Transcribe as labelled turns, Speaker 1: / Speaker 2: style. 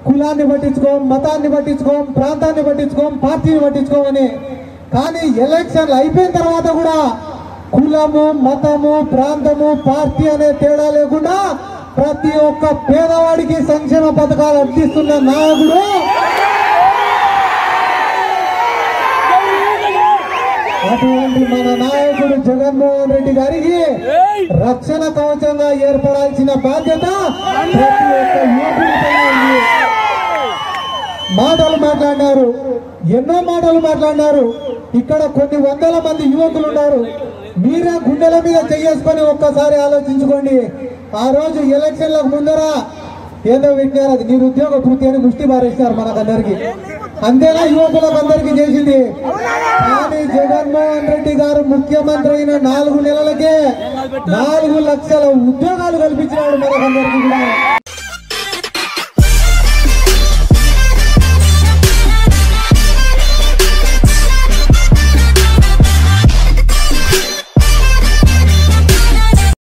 Speaker 1: కులాన్ని పట్టించుకోం మతాన్ని పట్టించుకోం ప్రాంతాన్ని పట్టించుకోం పార్టీని పట్టించుకోమని కానీ ఎలక్షన్లు అయిపోయిన తర్వాత కూడా కులము మతము ప్రాంతము పార్టీ అనే తేడా లేకుండా ప్రతి ఒక్క పేదవాడికి సంక్షేమ పథకాలు అందిస్తున్న నాయకుడు అటువంటి మన నాయకుడు జగన్మోహన్ రెడ్డి గారికి రక్షణ కవచంగా ఏర్పడాల్సిన బాధ్యత ప్రతి ఒక్క యువకుడిపైన ఉంది మాటలు మాట్లాడినారు ఎన్నో మాటలు మాట్లాడినారు ఇక్కడ కొన్ని వందల మంది యువకులు ఉన్నారు మీరే గుండెల మీద చెయ్యేసుకొని ఒక్కసారి ఆలోచించుకోండి ఆ రోజు ఎలక్షన్లకు ముందర ఏదో పెట్టారు అది నిరుద్యోగ వృత్తి అని ముష్టి బారేసినారు మనకందరికి అంతేనా యువకులకు అందరికీ చేసింది కానీ జగన్మోహన్ రెడ్డి గారు ముఖ్యమంత్రి అయిన నాలుగు నెలలకే నాలుగు లక్షల ఉద్యోగాలు కల్పించినాడు మనకందరికీ కూడా